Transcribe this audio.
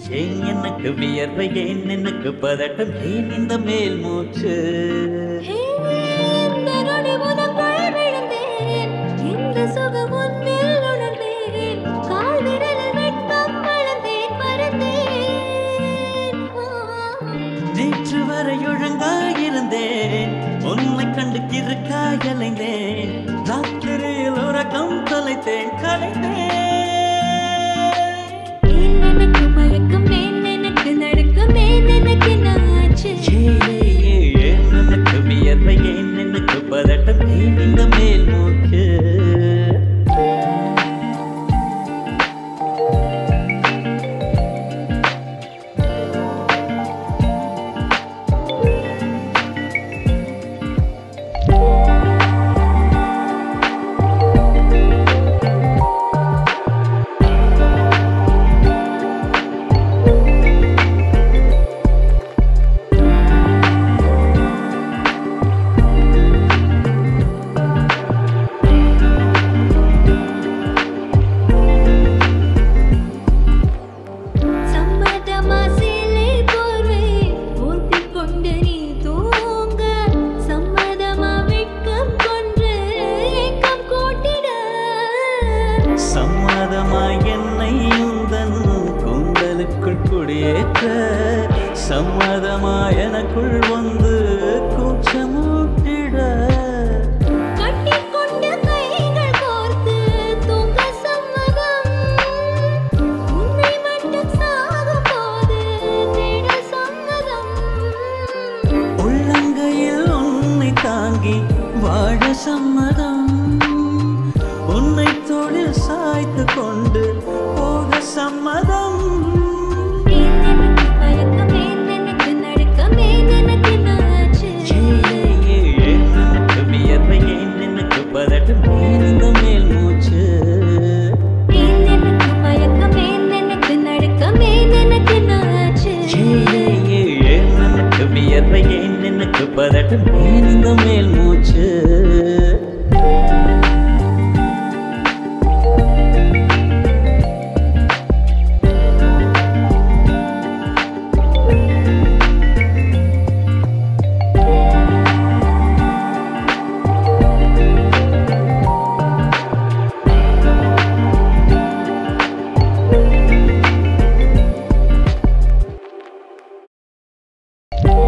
ஏன் எனக்கு வியர்வை ஏன் எனக்கு பதட்டம் ஏன் இந்த மேல் மூச்சு ஹே, இந்த நொடி உனக்குள் விழுந்தேன். இந்த சுகம் உன்னில் உணர்ந்தேன். கால் விரலில் வெட்கம் வளர்ந்தேன், பறந்தேன். ஆ. நேற்று வரை ஒழுங்காயிருந்தேன் உன்னை கண்டு கிறுக்காய் அலைந்தேன் ராத்திரியில் உறக்கம் தொலைத்தேன் கலைந்தேன் ஏன் எனக்கு மயக்கம், ஏன் எனக்கு நடுக்கம், ஏன் எனக்கு என்னாச்சு? ஏ, ஏ, ஏ, ஏன் எனக்கு வியர்வை ஏன் எனக்கு பதட்டம் ஏன் இந்த மேல் மூச்சு சம்மதமா சேலை போர்வை போர்த்திக் கொண்டு நீ தூங்க. சம்மதமா வெட்கம் கொன்று ஏக்கம் கூட்டிட. சம்மதமாய் என்னை உந்தன் கூந்தலுக்குள் குடியேற்ற சம்மதமாய் எனக்குள் வந்து கூச்சமூட்டிட கட்டிக்கொண்ட கைகள் கோர்த்து தூங்க சம்மதம். உன்னை மட்டும் சாகும்போது தேட சம்மதம். உள்ளங்கையில் உன்னை தாங்கி வாழ சம்மதம் உன்னை தொழில் சாய்த்து கொண்டு போக சம்மதம் ஏன் எனக்கு மயக்கம், ஏன் எனக்கு நடுக்கம், ஏன் எனக்கு என்னாச்சு? ஏ, ஏ, ஏன் எனக்கு வியர்வை ஏன் எனக்கு பதட்டம் ஏன் இந்த மேல் மூச்சு ஏன் எனக்கு மயக்கம், ஏன் எனக்கு நடுக்கம், ஏன் எனக்கு என்னாச்சு? ஏ, ஏ, ஏன் எனக்கு வியர்வை ஏன் எனக்கு பதட்டம் ஏன் இந்த மேல் மூச்சு ஏன்